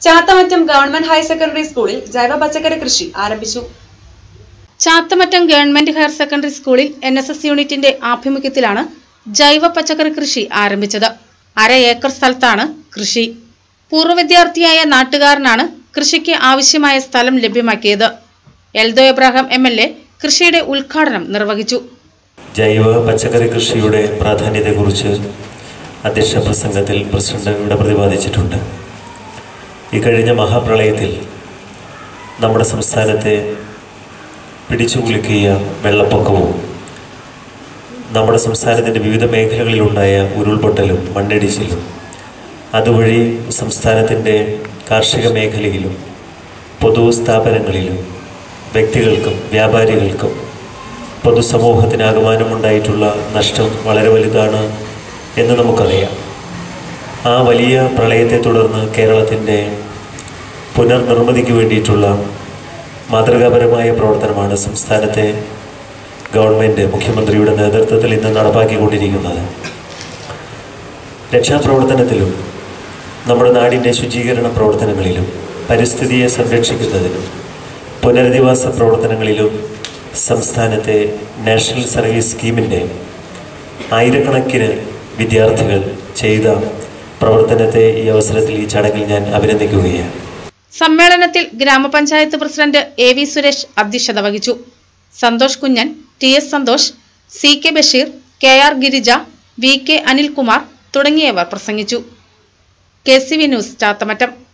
Chathamattam government higher secondary സ്കൂളിൽ ജൈവ പച്ചക്കറി കൃഷി ആരംഭിച്ചു ചാത്തമറ്റം ഗവൺമെന്റ് ഹയർ സെക്കൻഡറി സ്കൂളിൽ എൻ എസ് എസ് യൂണിറ്റിന്റെ ആഭിമുഖ്യത്തിലാണ് ജൈവ പച്ചക്കറി കൃഷി ആരംഭിച്ചത് അര ഏക്കർ സ്ഥലത്താണ് കൃഷി പൂർവ്വ വിദ്യാർത്ഥിയായ നാട്ടുകാരനാണ് കൃഷിക്ക് ആവശ്യമായ സ്ഥലം ലഭ്യമാക്കിയത് Eldho Abraham M L A കൃഷിയുടെ ഉദ്ഘാടനം നിർവഹിച്ചു ജൈവ പച്ചക്കറി കൃഷിയുടെ പ്രാധാന്യത്തെക്കുറിച്ച് അധ്യക്ഷ പ്രസംഗത്തിൽ പ്രസിഡന്റ് ഇവിടെ പ്രതിപാദിച്ചിട്ടുണ്ട് ഈ കഴിഞ്ഞ മഹാപ്രളയത്തിൽ നമ്മുടെ സംസ്ഥാനത്തെ പിടിച്ചുകുലുക്കിയ വെള്ളപ്പൊക്കവും നമ്മുടെ സംസ്ഥാനത്തിൻ്റെ വിവിധ മേഖലകളിലുണ്ടായ ഉരുൾപൊട്ടലും മണ്ണിടിച്ചിലും അതുവഴി സംസ്ഥാനത്തിൻ്റെ കാർഷിക മേഖലയിലും പൊതു സ്ഥാപനങ്ങളിലും വ്യക്തികൾക്കും വ്യാപാരികൾക്കും പൊതുസമൂഹത്തിനാകമാനമുണ്ടായിട്ടുള്ള നഷ്ടം വളരെ വലുതാണ് എന്ന് നമുക്കറിയാം ആ വലിയ പ്രളയത്തെ തുടർന്ന് കേരളത്തിൻ്റെ പുനർനിർമ്മിതിക്ക് വേണ്ടിയിട്ടുള്ള മാതൃകാപരമായ പ്രവർത്തനമാണ് സംസ്ഥാനത്തെ ഗവൺമെൻറ് മുഖ്യമന്ത്രിയുടെ നേതൃത്വത്തിൽ ഇന്ന് നടപ്പാക്കിക്കൊണ്ടിരിക്കുന്നത് രക്ഷാപ്രവർത്തനത്തിലും നമ്മുടെ നാടിൻ്റെ ശുചീകരണ പ്രവർത്തനങ്ങളിലും പരിസ്ഥിതിയെ സംരക്ഷിക്കുന്നതിനും പുനരധിവാസ പ്രവർത്തനങ്ങളിലും സംസ്ഥാനത്തെ നാഷണൽ സർവീസ് സ്കീമിൻ്റെ ആയിരക്കണക്കിന് വിദ്യാർത്ഥികൾ ചെയ്ത പ്രവർത്തനത്തെ ഈ അവസരത്തിൽ ഈ ചടങ്ങിൽ ഞാൻ അഭിനന്ദിക്കുകയാണ് സമ്മേളനത്തിൽ ഗ്രാമപഞ്ചായത്ത് പ്രസിഡന്റ് എ വി സുരേഷ് അധ്യക്ഷത വഹിച്ചു Santhosh Kunjan T S Santhosh C K Basheer K R Girija V K Anilkumar തുടങ്ങിയവർ പ്രസംഗിച്ചു K C V news Chathamattam